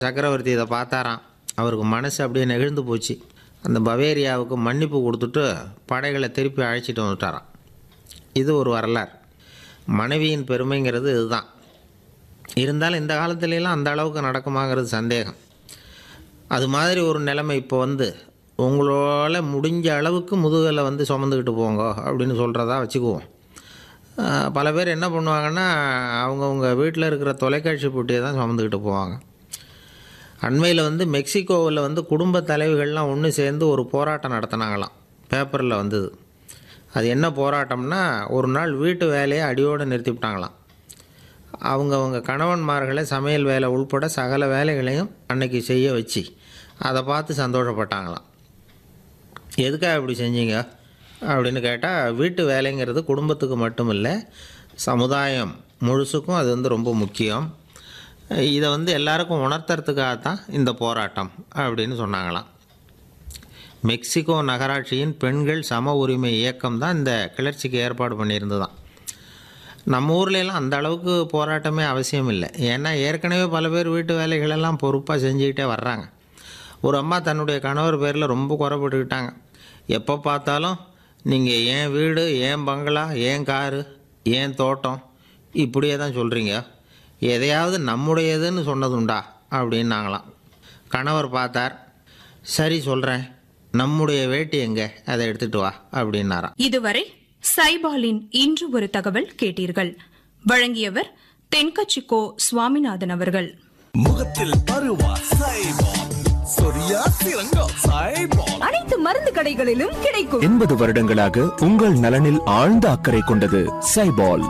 சக்கரவர்த்தி இதை பார்த்தாராம் அவருக்கு மனசு அப்படியே நெகிழ்ந்து போச்சு அந்த பவேரியாவுக்கு மன்னிப்பு கொடுத்துட்டு படைகளை திருப்பி அழைச்சிட்டு வந்துட்டாராம் இது ஒரு வரலாறு மனைவியின் பெருமைங்கிறது இதுதான் இருந்தாலும் இந்த காலத்துலலாம் அந்த அளவுக்கு நடக்குமாங்கிறது சந்தேகம் அது மாதிரி ஒரு நிலைமை இப்போ வந்து உங்களால் முடிஞ்ச அளவுக்கு முதுகில் வந்து சுமந்துக்கிட்டு போங்க அப்படின்னு சொல்கிறதா வச்சுக்குவோம் ஆஹ் பல பேர் என்ன பண்ணுவாங்கன்னா அவங்கவுங்க வீட்டில் இருக்கிற தொலைக்காட்சி போட்டியை தான் சுமந்துக்கிட்டு போவாங்க அண்மையில் வந்து மெக்சிகோவில் வந்து குடும்ப தலைவிகள்லாம் ஒன்று சேர்ந்து ஒரு போராட்டம் நடத்தினாங்களாம் பேப்பரில் வந்தது அது என்ன போராட்டம்னா ஒரு நாள் வீட்டு வேலையை அடியோடு நிறுத்திவிட்டாங்களாம் அவங்க அவங்க கணவன்மார்களை சமையல் வேலை உள்பட சகல வேலைகளையும் அன்னைக்கு செய்ய வச்சு அதை பார்த்து சந்தோஷப்பட்டாங்களாம் எதுக்காக இப்படி செஞ்சீங்க அப்படின்னு கேட்டால் வீட்டு வேலைங்கிறது குடும்பத்துக்கு மட்டும் இல்லை சமுதாயம் முழுசுக்கும் அது வந்து ரொம்ப முக்கியம் இதை வந்து எல்லாருக்கும் உணர்த்துறதுக்காக தான் இந்த போராட்டம் அப்படின்னு சொன்னாங்களாம் மெக்சிகோ நகராட்சியின் பெண்கள் சம உரிமை இயக்கம் தான் இந்த கிளர்ச்சிக்கு ஏற்பாடு பண்ணியிருந்ததாம் நம்ம ஊர்ல எல்லாம் அந்த அளவுக்கு போராட்டமே அவசியம் இல்லை ஏன்னா ஏற்கனவே பல பேர் வீட்டு வேலைகளெல்லாம் பொறுப்பாக செஞ்சுக்கிட்டே வர்றாங்க ஒரு அம்மா தன்னுடைய கணவர் பேரில் ரொம்ப குறைபட்டுக்கிட்டாங்க எப்போ பார்த்தாலும் நீங்கள் ஏன் வீடு ஏன் பங்களா ஏன் காரு ஏன் தோட்டம் இப்படியே தான் சொல்கிறீங்க எதையாவது நம்முடையதுன்னு சொன்னதுண்டா அப்படின்னாங்களாம் கணவர் பார்த்தார் சரி சொல்கிறேன் நம்முடைய வேட்டி எங்கே அதை எடுத்துகிட்டு வா அப்படின்னாராம் இதுவரை சைபாலின் இன்று ஒரு தகவல் கேட்டீர்கள் வழங்கியவர் தென்கச்சிக்கோ சுவாமிநாதன் அவர்கள் முகத்தில் பருவா சைபால் சொரியா சிறங்கோ சைபால் அனைத்து மருந்து கடைகளிலும் கிடைக்கும் எண்பது வருடங்களாக உங்கள் நலனில் ஆழ்ந்த அக்கறை கொண்டது சைபால்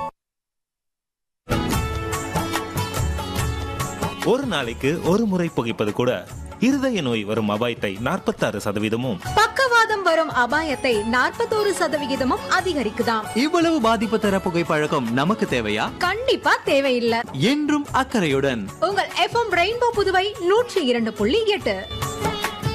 ஒரு நாளைக்கு ஒரு முறை புகைப்பது கூட இருதய நோய் வரும் அபாயத்தை நாற்பத்தாறு சதவீதமும் பக்கவாதம் வரும் அபாயத்தை நாற்பத்தோரு சதவிகிதமும் அதிகரிக்குதாம் இவ்வளவு பாதிப்பு தர புகைப்பழக்கம் நமக்கு தேவையா கண்டிப்பா தேவையில்லை என்றும் அக்கறையுடன் உங்கள் எஃப்எம் ரெயின்போ புதுவை நூற்றி இரண்டு புள்ளி எட்டு